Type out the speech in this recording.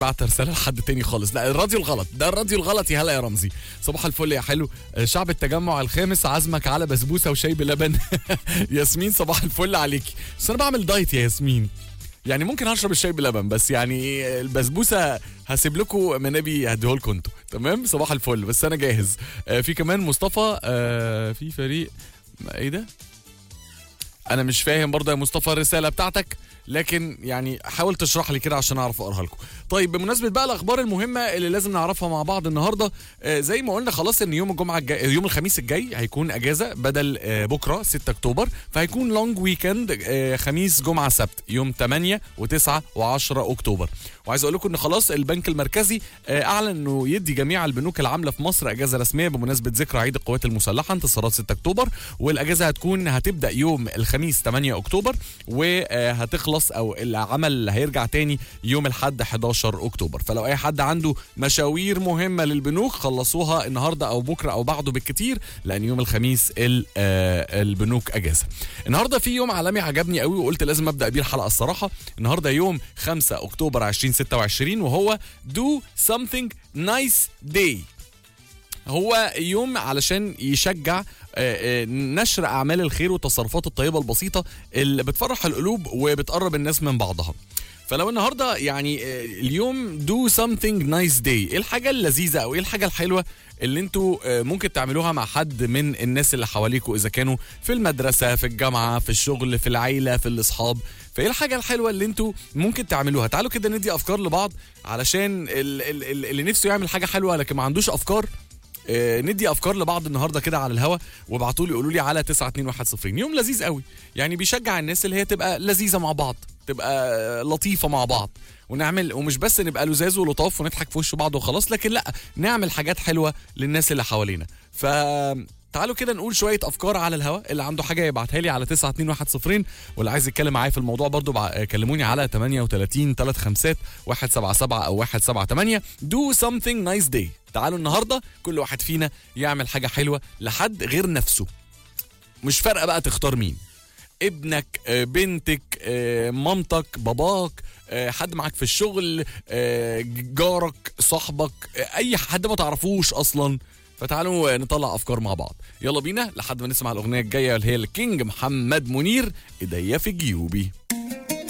بعت رساله لحد تاني خالص لا الراديو الغلط ده الراديو الغلط يا هلا يا رمزي صباح الفل يا حلو آه، شعب التجمع الخامس عزمك على بسبوسه وشاي بلبن ياسمين صباح الفل عليكي بس انا بعمل دايت يا ياسمين يعني ممكن هشرب الشاي بلبن بس يعني البسبوسه هسيب لكم منابي هديه لكم انتوا تمام صباح الفل بس انا جاهز آه، في كمان مصطفى آه، في فريق ايه ده انا مش فاهم برضه يا مصطفى الرساله بتاعتك لكن يعني حاول تشرح لي كده عشان اعرف اقراها لكم طيب بمناسبه بقى الاخبار المهمه اللي لازم نعرفها مع بعض النهارده آه زي ما قلنا خلاص ان يوم الجمعه الجاي يوم الخميس الجاي هيكون اجازه بدل آه بكره 6 اكتوبر فهيكون لونج ويكند آه خميس جمعه سبت يوم 8 و9 و10 اكتوبر وعايز اقول لكم ان خلاص البنك المركزي آه اعلن انه يدي جميع البنوك العامله في مصر اجازه رسميه بمناسبه ذكرى عيد القوات المسلحه انتصارات 6 اكتوبر والاجازه هتكون هتبدا يوم الخميس 8 اكتوبر وهتخلص او العمل هيرجع تاني يوم الاحد 11 اكتوبر فلو اي حد عنده مشاوير مهمه للبنوك خلصوها النهارده او بكره او بعده بالكتير لان يوم الخميس ال- آه، البنوك اجازه النهارده في يوم عالمي عجبني قوي وقلت لازم ابدا بيه الحلقه الصراحه النهارده يوم 5 اكتوبر 2026 وهو do something nice day هو يوم علشان يشجع آه، آه، نشر اعمال الخير والتصرفات الطيبه البسيطه اللي بتفرح القلوب وبتقرب الناس من بعضها فلو النهارده يعني آه، اليوم do something nice day ايه الحاجه اللذيذه او ايه الحاجه الحلوه اللي انتوا آه، ممكن تعملوها مع حد من الناس اللي حواليكوا اذا كانوا في المدرسه في الجامعه في الشغل في العيله في الاصحاب فايه الحاجه الحلوه اللي انتوا ممكن تعملوها تعالوا كده ندي افكار لبعض علشان ال- ال- ال- اللي نفسه يعمل حاجه حلوه لكن ما عندوش افكار آه، ندي افكار لبعض النهارده كده على الهوا وابعتوا لي قولوا لي على 92110 يوم لذيذ قوي يعني بيشجع الناس اللي هي تبقى لذيذه مع بعض تبقى آه، لطيفه مع بعض ونعمل ومش بس نبقى لزاز ولطاف ونضحك في وش بعض وخلاص لكن لا نعمل حاجات حلوه للناس اللي حوالينا ف تعالوا كده نقول شويه افكار على الهواء اللي عنده حاجه يبعتها لي على 92110 واللي عايز يتكلم معايا في الموضوع برضو بع... كلموني على 38 35 177 او 178 do something nice day تعالوا النهارده كل واحد فينا يعمل حاجه حلوه لحد غير نفسه مش فارقه بقى تختار مين ابنك آه، بنتك آه، مامتك باباك آه، حد معاك في الشغل آه، جارك صاحبك آه، اي حد ما تعرفوش اصلا فتعالوا نطلع افكار مع بعض يلا بينا لحد ما نسمع الاغنيه الجايه اللي هي الكينج محمد منير ايديا في جيوبي